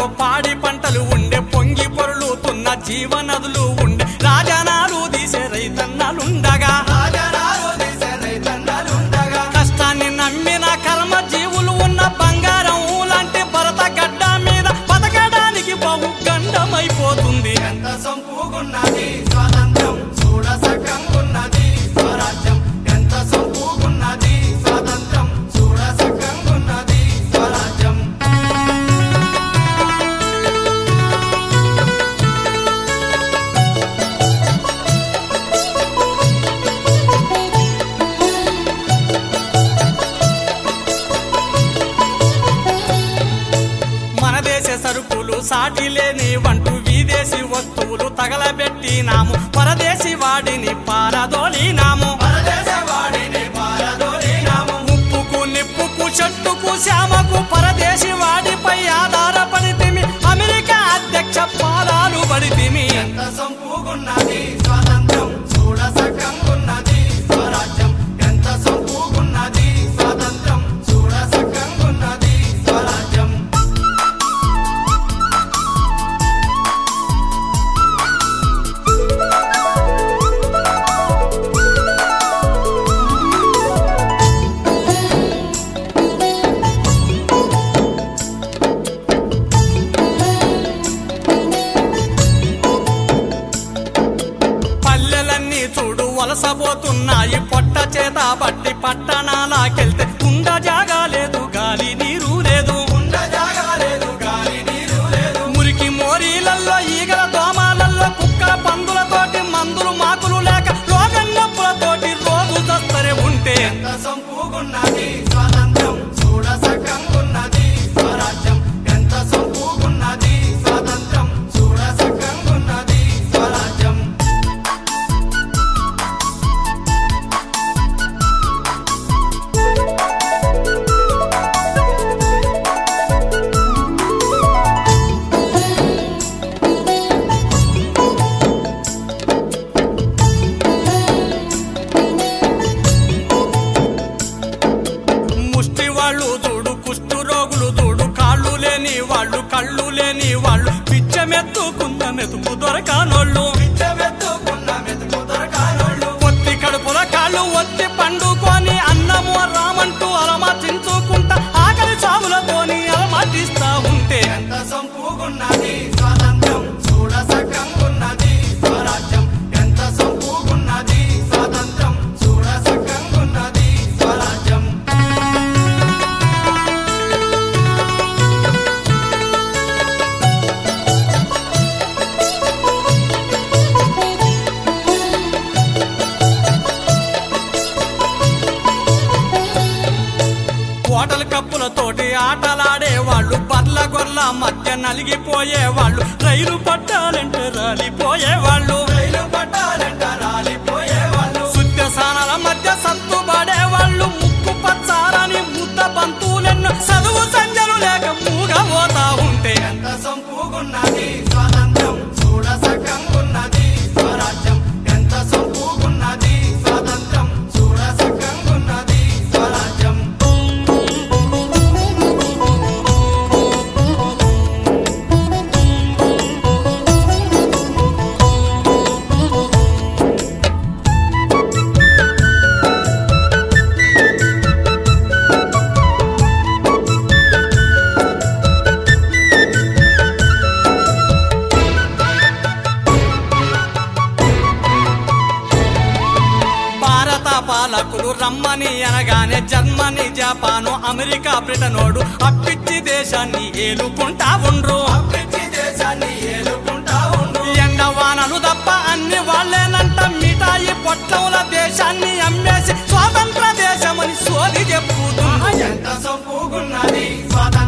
ఎంతో పాడి పంటలు ఉండే పొంగి పొరులుతున్న జీవనదులు ఉండే రాజనాలు తీసే రైతన్నలుండగా కష్టాన్ని నమ్మిన కర్మ జీవులు ఉన్న బంగారం లాంటి భరత గడ్డ మీద బతకడానికి బహు గండమైపోతుంది ఎంత సంపూగున్నది స్వాతంత్రం చూడ సక్కంగున్నది స్వరాజ్యం ఎంత సంపూగున్నది స్వాతంత్రం చూడ సక్కంగున్నది స్వరాజ్యం మన దేశ సరుకులు సాటి లేని వంటూ విదేశీ వస్తువులు తగలబెట్టినాము పరదేశీ వాడిని పారదోలినాము పరదేశవాడిని పారదోలినాము ఉప్పుకు నిప్పుకు చెట్టుకు శ్యామకు పరదేశీ వాడిపై ఆధారపడితిమి అమెరికా అధ్యక్ష పాదాలు పడితిమి ఎంత సంపూగున్నది స్వాతంత్రం చూడ సక్కంగున్నది స్వరాజ్యం ఎంత సంపూగున్నది స్వాతంత్రం చూడ సక్కంగున్నది స్వరాజ్యం పల్లెలన్నీ చూడు వలసపోతున్నాయి పొట్ట చేత పట్టి పట్టణాలకెళ్తే ఉండ జాగా లేదు గాలి నీరు లేదు ఉండ జాగాలేదు గాలి నీరు లేదు మురికి మోరీలల్లో ఈగల దోమాలల్లో కుక్కల పందులతోటి మందులు మాకులు లేక రోగన్నప్పులతోటి రోజు దస్తరే ఉంటే ఎంత సంపూగున్నది స్వాతంత్రం చూడ సక్కంగున్నది స్వరాజ్యం ఎంత సంపూగున్నది స్వాతంత్రం చూడ సక్కంగున్నది స్వరాజ్యం ముష్టి వాళ్ళు చూడు కుష్టు రోగులు చూడు కాళ్ళు లేని వాళ్ళు కళ్ళు లేని వాళ్ళు పిచ్చమెత్తుకున్న మెతుకు దొరకానోళ్ళు పిచ్చమెత్తుకున్న మెతుకు దొరకానోళ్ళు పొత్తి కడుపుల కాళ్ళు ఒత్తి పండుకొని అన్నము రామంటూ అలమర్చించుకుంటా ఆకలి సాగులతోని అలమర్చిస్తా ఉంటే ఎంత సంపూగున్నది స్వాతంత్రం చూడ సక్కంగున్నది స్వరాజ్యం ఎంత సంపూగున్నది స్వాతంత్రం చూడ సక్కంగున్నది స్వరాజ్యం ఓటల కప్పులతోటి ఆటలాడే వాళ్ళు బర్ల గొర్ల మధ్య నలిగిపోయే వాళ్ళు రైలు పట్టాలంటే రాలిపోయే వాళ్ళు రైలు పట్టాలంట రాలిపోయేవాళ్ళు సుత్యసానాల మధ్య సత్తుబడే వాళ్ళు ముక్కు పచ్చారని ముద్ద బంతులెన్నో చదువు సంజలు లేక మూగబోతా ఉంటే ఎంత సంపూగున్నది స్వాతంత్రం చూడ సక్కంగున్నది స్వరాజ్యం ఎంత సంపూగున్నది స్వాతంత్రం చూడ సక్కంగున్నది స్వరాజ్యం భారత పాలకులు రమ్మని అనగానే జర్మనీ జపాను అమెరికా బ్రిటనోడు అప్పిచ్చి దేశాన్ని ఏలుకుంటా ఉండ్రు పిచ్చి దేశాన్ని ఏలుకుంటా ఉండు ఎండవానలు తప్ప అన్ని వాళ్ళేనంట మిఠాయి పొట్లముల దేశాన్ని అమ్మేసి స్వాతంత్ర దేశమని సోది చెప్పుతున్నా ఎంత సంపూగున్నది స్వాతంత్రం